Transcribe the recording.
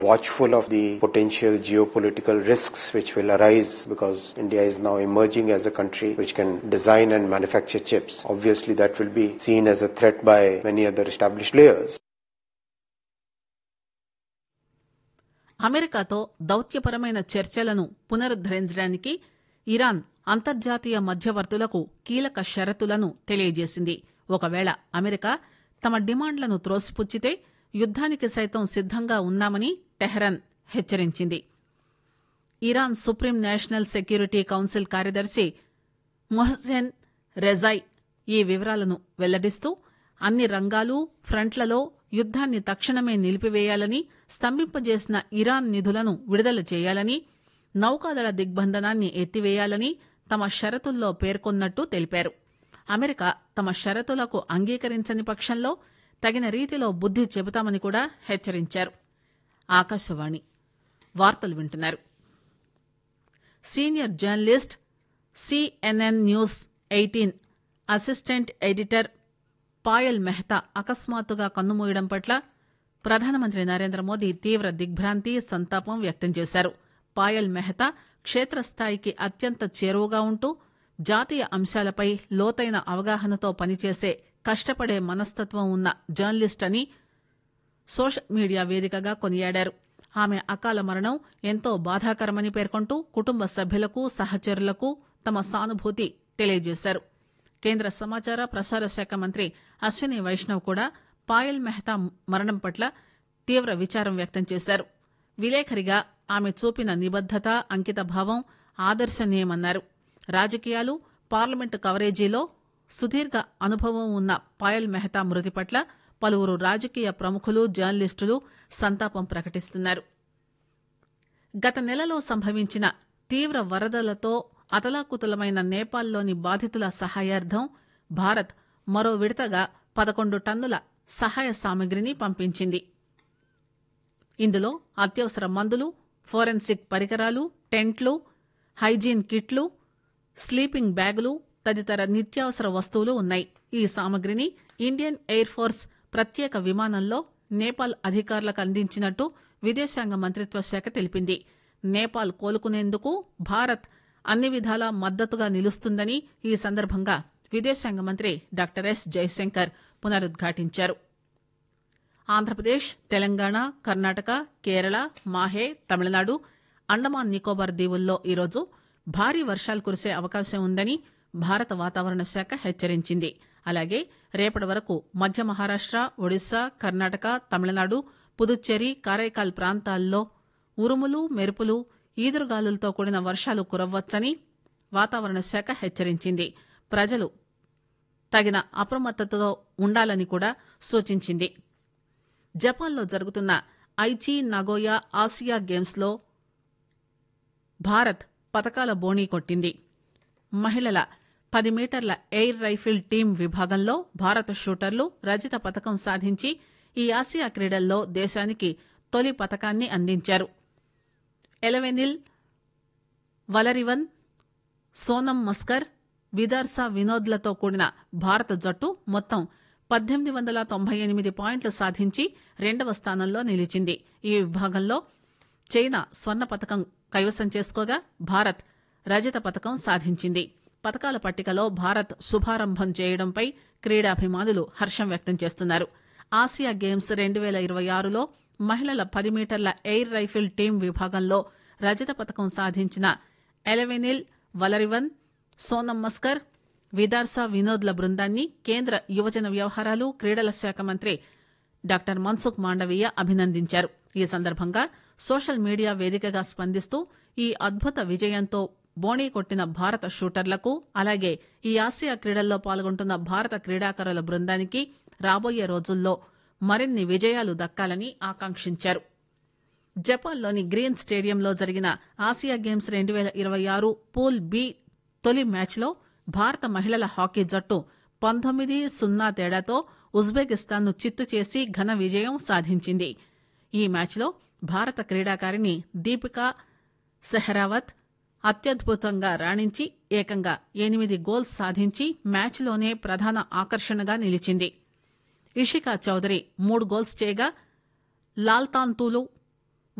watchful of the potential geopolitical risks which will arise because India is now emerging as a country which can design and manufacture chips. Obviously, that will be seen as a threat by many other established players. అమెరికాతో దౌత్యపరమైన చర్చలను పునరుద్దరించడానికి Iran అంతర్జాతీయ మధ్యవర్తులకు కీలక షరతులను తెలియజేసింది ఒకవేళ America తమ డిమాండ్లను త్రోసిపుచ్చితే యుద్దానికి సైతం సిద్దంగా ఉన్నామని టెహ్రాన్ హెచ్చరించింది Iran supreme national security council కార్యదర్శి మొహసెన్ రెజాయ్ ఈ వివరాలను వెల్లడిస్తూ అన్ని రంగాలు ఫ్రంట్లలో యుద్దాన్ని తక్షణమే నిలిపివేయాలని స్తంభింపజేసిన ఇరాన్ నిధులను విడుదల చేయాలని నౌకాదళ దిగ్బంధనాన్ని ఎత్తివేయాలని తమ షరతుల్లో పేర్కొన్నట్టు తెలిపారు అమెరికా తమ షరతులకు అంగీకరించని పక్షంలో తగిన రీతిలో బుద్ది చెబుతామని కూడా హెచ్చరించారు ఆకాశవాణి వార్తలు వింటున్నారు senior journalist CNN news eighteen assistant editor Payal Mehta అకస్మాత్తుగా కన్నుమూయడం పట్ల ప్రధానమంత్రి నరేంద్ర మోదీ తీవ్ర దిగ్భ్రాంతి సంతాపం వ్యక్తం చేశారు పాయల్ మెహతా క్షేత్రస్థాయికి అత్యంత చేరువగా ఉంటూ జాతీయ అంశాలపై లోతైన అవగాహనతో పనిచేసే కష్టపడే మనస్తత్వం ఉన్న జర్నలిస్ట్ అని సోషల్ మీడియా వేదికగా కొనియాడారు ఆమె అకాల మరణం ఎంతో బాధాకరమని పేర్కొంటూ కుటుంబ సభ్యులకు సహచరులకు తమ సానుభూతి తెలియజేశారు కేంద్ర సమాచార ప్రసార శాఖ మంత్రి అశ్విని వైష్ణవ్ కూడా పాయల్ మెహతా మరణం పట్ల తీవ్ర విచారం వ్యక్తం చేశారు విలేఖరిగా ఆమె చూపిన నిబద్దత అంకితభావం ఆదర్శనీయమన్నారు రాజకీయాలు పార్లమెంటు కవరేజీలో సుదీర్ఘ అనుభవం ఉన్న పాయల్ మెహతా మృతి పట్ల పలువురు రాజకీయ ప్రముఖులు జర్నలిస్టులు సంతాపం ప్రకటిస్తున్నారు గత నెలలో సంభవించిన తీవ్ర వరదలతో అతలాకుతలమైన నేపాల్లోని బాధితుల సహాయార్థం భారత్ మరో విడతగా పదకొండు టన్నుల సహాయ సామగ్రిని పంపించింది ఇందులో అత్యవసర మందులు ఫోరెన్సిక్ పరికరాలు టెంట్లు హైజీన్ కిట్లు స్లీపింగ్ బ్యాగులు తదితర నిత్యావసర వస్తువులు ఉన్నాయి ఈ సామగ్రిని ఇండియన్ ఎయిర్ ఫోర్స్ ప్రత్యేక విమానంలో నేపాల్ అధికారులకు అందించినట్టు విదేశాంగ మంత్రిత్వ శాఖ తెలిపింది నేపాల్ కోలుకునేందుకు భారత్ అన్ని విధాలా మద్దతుగా నిలుస్తుందని ఈ సందర్భంగా విదేశాంగ మంత్రి డాక్టర్ ఎస్ జయశంకర్ పునరుద్ఘాటించారు ఆంధ్రప్రదేశ్ తెలంగాణ కర్ణాటక కేరళ మాహే తమిళనాడు అండమాన్ నికోబార్ దీవుల్లో ఈరోజు భారీ వర్షాలు కురిసే అవకాశం ఉందని భారత వాతావరణ శాఖ హెచ్చరించింది అలాగే రేపటి వరకు మధ్య మహారాష్ట ఒడిశా కర్ణాటక తమిళనాడు పుదుచ్చేరి కారైకాల్ ప్రాంతాల్లో ఉరుములు మెరుపులు ఈదురుగాలులతో కూడిన వర్షాలు కురవ్వచ్చని వాతావరణ శాఖ హెచ్చరించింది ప్రజలు తగిన అప్రమత్తతతో ఉండాలని కూడా సూచించింది జపాన్లో జరుగుతున్న ఐచి నగోయా ఆసియా గేమ్స్లో భారత్ పతకాల బోణీ కొట్టింది మహిళల పది మీటర్ల ఎయిర్ రైఫిల్ టీం విభాగంలో భారత షూటర్లు రజత పతకం సాధించి ఈ ఆసియా క్రీడల్లో దేశానికి తొలి పతకాన్ని అందించారు ఎలవెనిల్ వలరివన్ సోనం మస్కర్ విదర్సా వినోద్లతో కూడిన భారత జట్టు మొత్తం పద్దెనిమిది వందల తొంభై ఎనిమిది పాయింట్లు సాధించి రెండవ స్థానంలో నిలిచింది ఈ విభాగంలో చైనా స్వర్ణ పతకం కైవసం చేసుకోగా భారత్ రజత పతకం సాధించింది పతకాల పట్టికలో భారత్ శుభారంభం చేయడంపై క్రీడాభిమానులు హర్షం వ్యక్తం చేస్తున్నారు ఆసియా గేమ్స్ రెండు వేల ఇరవై ఆరులో మహిళల పది మీటర్ల ఎయిర్ రైఫిల్ టీం విభాగంలో రజత పతకం సాధించిన ఎలవెనిల్ వలరివన్ సోనం మస్కర్ విదార్సా వినోద్ల బృందాన్ని కేంద్ర యువజన వ్యవహారాలు క్రీడల శాఖ మంత్రి డాక్టర్ మన్సుఖ్ మాండవీయ అభినందించారు ఈ సందర్భంగా సోషల్ మీడియా వేదికగా స్పందిస్తూ ఈ అద్భుత విజయంతో బోణీ కొట్టిన భారత షూటర్లకు అలాగే ఈ ఆసియా క్రీడల్లో పాల్గొంటున్న భారత క్రీడాకారుల బృందానికి రాబోయే రోజుల్లో మరిన్ని విజయాలు దక్కాలని ఆకాంక్షించారు జపాన్లోని గ్రీన్ స్టేడియంలో జరిగిన ఆసియా గేమ్స్ రెండు వేల ఇరవై ఆరు పూల్ బి తొలి మ్యాచ్లో భారత మహిళల హాకీ జట్టు పంతొమ్మిది సున్నా తేడాతో ఉజ్బెకిస్తాన్ను చిత్తు చేసి ఘన విజయం సాధించింది ఈ మ్యాచ్లో భారత క్రీడాకారిణి దీపికా సెహరావత్ అత్యద్భుతంగా రాణించి ఏకంగా ఎనిమిది గోల్స్ సాధించి మ్యాచ్లోనే ప్రధాన ఆకర్షణగా నిలిచింది ఇషికా చౌదరి మూడు గోల్స్ చేయగా లాల్తాంతూలు